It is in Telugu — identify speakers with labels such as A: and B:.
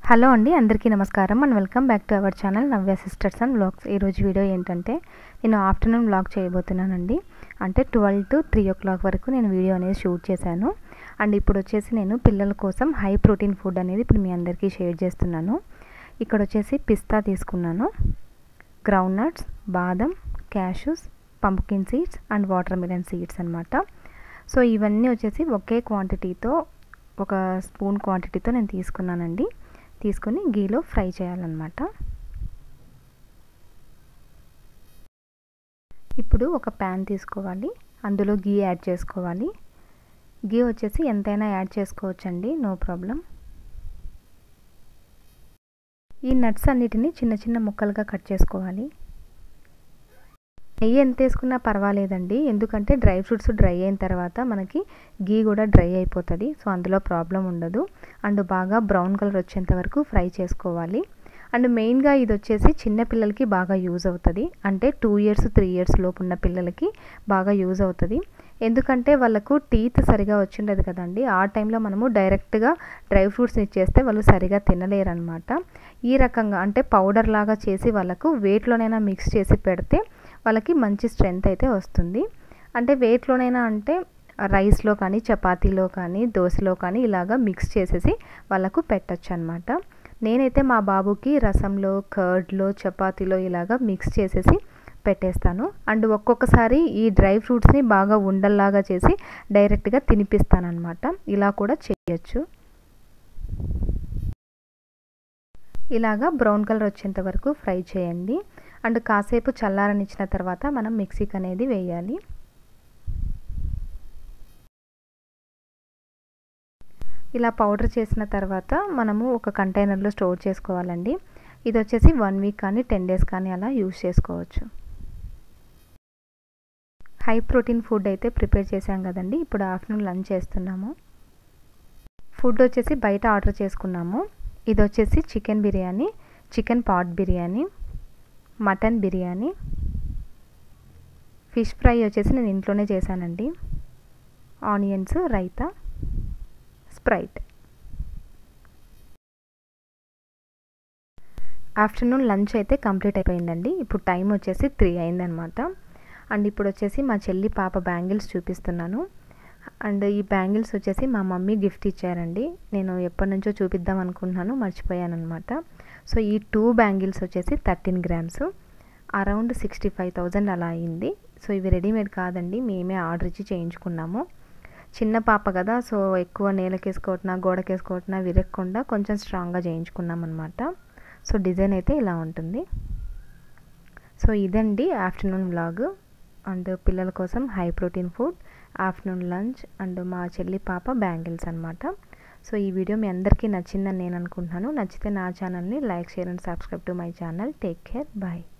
A: హలో అండి అందరికీ నమస్కారం and welcome back to our channel Navya sisters and vlogs ఈరోజు వీడియో ఏంటంటే నేను ఆఫ్టర్నూన్ వ్లాగ్ చేయబోతున్నానండి అంటే twelve to three o'clock వరకు నేను వీడియో అనేది షూట్ చేశాను అండ్ ఇప్పుడు వచ్చేసి నేను పిల్లల కోసం హై ప్రోటీన్ ఫుడ్ అనేది ఇప్పుడు మీ అందరికీ షేర్ చేస్తున్నాను ఇక్కడ వచ్చేసి పిస్తా తీసుకున్నాను గ్రౌండ్ నట్స్ బాదం cashews pumpkin seeds and watermelon seeds అనమాట సో ఇవన్నీ వచ్చేసి ఒకే క్వాంటిటీతో ఒక స్పూన్ క్వాంటిటీతో నేను తీసుకున్నానండి తీసుకొని గీలో ఫ్రై చేయాలన్నమాట ఇప్పుడు ఒక ప్యాన్ తీసుకోవాలి అందులో గీ యాడ్ చేసుకోవాలి గీ వచ్చేసి ఎంతైనా యాడ్ చేసుకోవచ్చండి నో ప్రాబ్లం ఈ నట్స్ అన్నిటిని చిన్న చిన్న ముక్కలుగా కట్ చేసుకోవాలి నెయ్యి ఎంత వేసుకున్నా పర్వాలేదండి ఎందుకంటే డ్రై ఫ్రూట్స్ డ్రై అయిన తర్వాత మనకి గీ కూడా డ్రై అయిపోతుంది సో అందులో ప్రాబ్లం ఉండదు అండ్ బాగా బ్రౌన్ కలర్ వచ్చేంత వరకు ఫ్రై చేసుకోవాలి అండ్ మెయిన్గా ఇది వచ్చేసి చిన్న పిల్లలకి బాగా యూజ్ అవుతుంది అంటే టూ ఇయర్స్ త్రీ ఇయర్స్ లోపు ఉన్న పిల్లలకి బాగా యూజ్ అవుతుంది ఎందుకంటే వాళ్ళకు టీత్ సరిగా వచ్చిండదు కదండి ఆ టైంలో మనము డైరెక్ట్గా డ్రై ఫ్రూట్స్ ఇచ్చేస్తే వాళ్ళు సరిగా తినలేరు అనమాట ఈ రకంగా అంటే పౌడర్ లాగా చేసి వాళ్ళకు వెయిట్లోనైనా మిక్స్ చేసి పెడితే వాళ్ళకి మంచి స్ట్రెంగ్త్ అయితే వస్తుంది అంటే వెయిట్లోనైనా అంటే రైస్లో కానీ చపాతీలో కానీ దోశలో కానీ ఇలాగా మిక్స్ చేసేసి వాళ్ళకు పెట్టచ్చు అనమాట నేనైతే మా బాబుకి రసంలో కర్డ్లో చపాతీలో ఇలాగా మిక్స్ చేసేసి పెట్టేస్తాను అండ్ ఒక్కొక్కసారి ఈ డ్రై ఫ్రూట్స్ని బాగా ఉండల్లాగా చేసి డైరెక్ట్గా తినిపిస్తాను అనమాట ఇలా కూడా చేయొచ్చు ఇలాగా బ్రౌన్ కలర్ వచ్చేంత వరకు ఫ్రై చేయండి అండ్ కాసేపు చల్లారనిచ్చిన తర్వాత మనం మిక్సీకి అనేది వేయాలి ఇలా పౌడర్ చేసిన తర్వాత మనము ఒక కంటైనర్లో స్టోర్ చేసుకోవాలండి ఇది వచ్చేసి వన్ వీక్ కానీ టెన్ డేస్ కానీ అలా యూస్ చేసుకోవచ్చు హై ప్రోటీన్ ఫుడ్ అయితే ప్రిపేర్ చేసాం కదండి ఇప్పుడు ఆఫ్టర్నూన్ లంచ్ చేస్తున్నాము ఫుడ్ వచ్చేసి బయట ఆర్డర్ చేసుకున్నాము ఇది వచ్చేసి chicken biryani chicken pot biryani mutton biryani fish fry వచ్చేసి నేను ఇంట్లోనే చేశానండి onions raita Sprite afternoon lunch అయితే కంప్లీట్ అయిపోయిందండి ఇప్పుడు టైం వచ్చేసి త్రీ అయిందనమాట అండ్ ఇప్పుడు వచ్చేసి మా చెల్లి పాప బ్యాంగిల్స్ చూపిస్తున్నాను అండ్ ఈ బ్యాంగిల్స్ వచ్చేసి మా మమ్మీ గిఫ్ట్ ఇచ్చారండి నేను ఎప్పటి నుంచో చూపిద్దాం అనుకుంటున్నాను మర్చిపోయాను అనమాట సో ఈ టూ బ్యాంగిల్స్ వచ్చేసి thirteen grams around sixty five thousand అలా అయింది సో ఇవి రెడీమేడ్ కాదండి మేమే ఆర్డర్ ఇచ్చి చేయించుకున్నాము చిన్న పాప కదా సో ఎక్కువ నేలకేసుకోవటనా గోడకేసుకోవటనా విరగకుండా కొంచెం స్ట్రాంగ్గా చేయించుకున్నాం అనమాట సో డిజైన్ అయితే ఇలా ఉంటుంది సో ఇదండి ఆఫ్టర్నూన్ వ్లాగ్ అండ్ పిల్లల కోసం high protein food afternoon lunch and మా చెల్లి పాప బ్యాంగిల్స్ అనమాట సో ఈ వీడియో మీ అందరికీ నచ్చిందని నేను అనుకుంటున్నాను నచ్చితే నా ఛానల్ని like share and subscribe to my channel take care bye